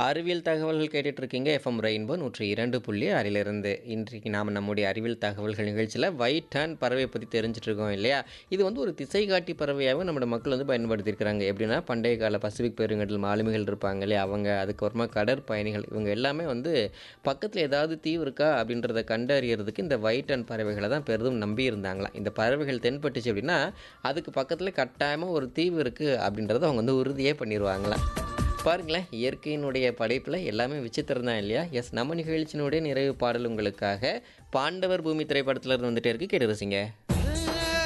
அறிவியல் தகவல்கள் கேட்டுட்டு இருக்கீங்க எஃப்எம் ரெயின்போ நூற்றி இரண்டு புள்ளி ஆறிலிருந்து இன்றைக்கு நாம் நம்முடைய அறிவியல் தகவல்கள் நிகழ்ச்சியில் ஒயிட் ஹேண்ட் பறவையை பற்றி தெரிஞ்சுட்டு இருக்கோம் இல்லையா இது வந்து ஒரு திசை காட்டி பறவையாகவும் நம்மளோட மக்கள் வந்து பயன்படுத்தியிருக்கிறாங்க எப்படின்னா பண்டைய கால பசிபிக் பெருங்கடல் மாலுமிகள் இருப்பாங்க இல்லையா அவங்க அதுக்கப்புறமா கடற்பயணிகள் இவங்க எல்லாமே வந்து பக்கத்தில் ஏதாவது தீவு இருக்கா அப்படின்றத கண்டறியறதுக்கு இந்த ஒயிட் ஹேண்ட் பறவைகளை தான் பெரிதும் நம்பி இருந்தாங்களாம் இந்த பறவைகள் தென்பட்டுச்சு அப்படின்னா அதுக்கு பக்கத்தில் கட்டாயமாக ஒரு தீவு இருக்குது அப்படின்றத அவங்க வந்து உறுதியே பண்ணிடுவாங்களாம் பாருங்களேன் இயற்கையினுடைய படைப்பில் எல்லாமே விசித்திரம் தான் இல்லையா எஸ் நம்ம நிகழ்ச்சியினுடைய நிறைவு பாடல் உங்களுக்காக பாண்டவர் பூமி திரைப்படத்துல இருந்து வந்துட்டே இருக்கு கேட்டு ரசிங்க